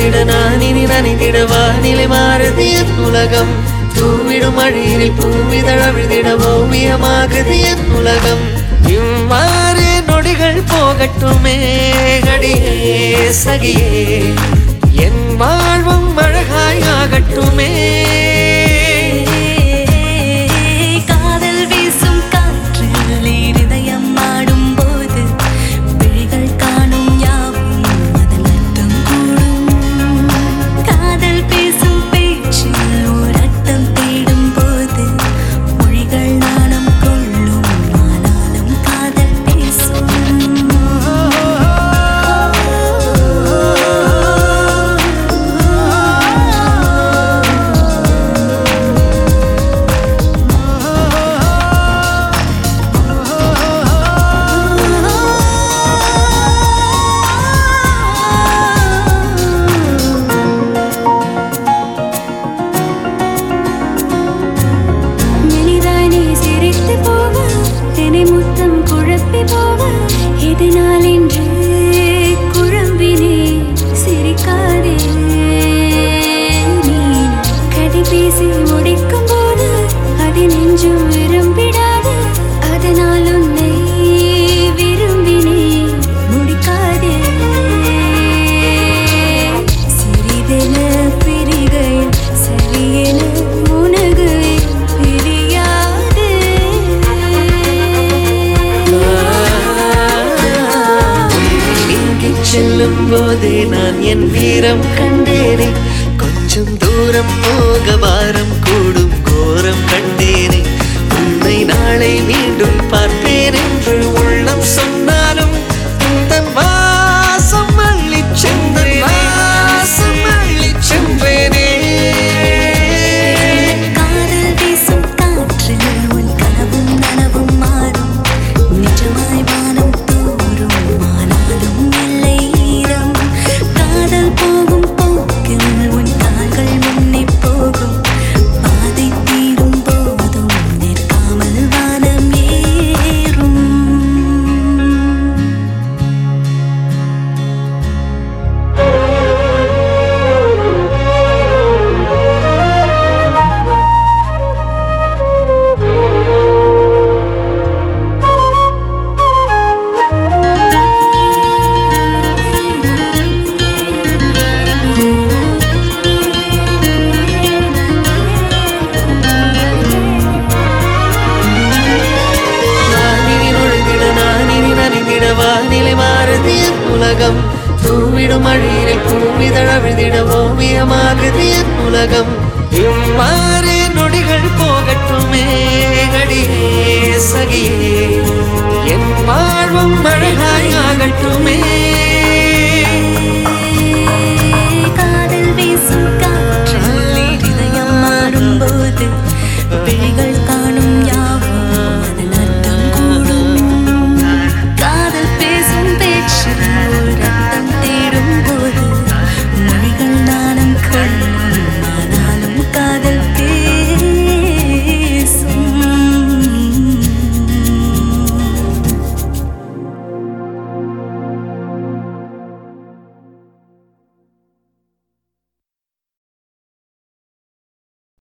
நொழுகிட நான் இனி நனைந்திட வானிலை மாறுது என் உலகம் தூவிடும் மழையில் பூமிதழ விழுதிட ஓவியமாகுது என் உலகம் இவ்வாறு நொடிகள் போகட்டுமே அடியே சகியே என் வாழ்வும் அழகாய் ஆகட்டுமே காதல் வீசும் காற்றில் இருதயம் ஆடும் போது விழிகள் காணும் யாவும் அதன் அர்த்தம் கூடும் காதல் பேசும் பேச்சில் ஓர் அர்த்தம் தேடும் போது மொழிகள் நாணம் கொள்ளும் ஆனாலும் காதல் பேசும் மெலிதானே சிரித்து போக என்னை முத்தம் குழப்பி போக இதனால் என்று குழம்பினே சிரிக்காதே நீ கதை பேசி முடிக்கும் போது அது நெஞ்சும் விரும்பிடாது அதனால் உன்னை விரும்பினே முடிக்காதே சிறிதென பிரிகையில் சரியென உனகுவே பிரியாது நீங்கி செல்லும் போதே நான் என் வீரம் கண்டேனே கொஞ்சம் தூரம் போக பாரம் கூடும் கோரம் கண்டேனே உன்னை நாளை மீண்டும் பார்ப்பேன் என்று உள்ளம் சொன்னாலும் உந்தன் வாசம் அள்ளி சென்றேன் வாசம் அள்ளி சென்றேனே காதல் வீசும் காற்றில் உன் கனவும் நனவும் மாறும் நிஜமாய் வானம் தோறும் ஆனாலும் எல்லை ஈரம் காதல் போகும் போக்கில் உன் கால்கள் முன்னே போகும் பாதை தீரும் போதும் நிற்காமல் வானம் ஏறும் நான் இனி நொழுகிட நான் இனி நனைந்திட வானிலை மாறுது என் உலகம் தூவிடும் மழையில் பூமிதழ விழுதிட ஓவியமாகுது என் உலகம் இவ்வாறு நொடிகள் போகட்டுமே அடியே சகியே என் வாழ்வும் அழகாய் ஆகட்டுமே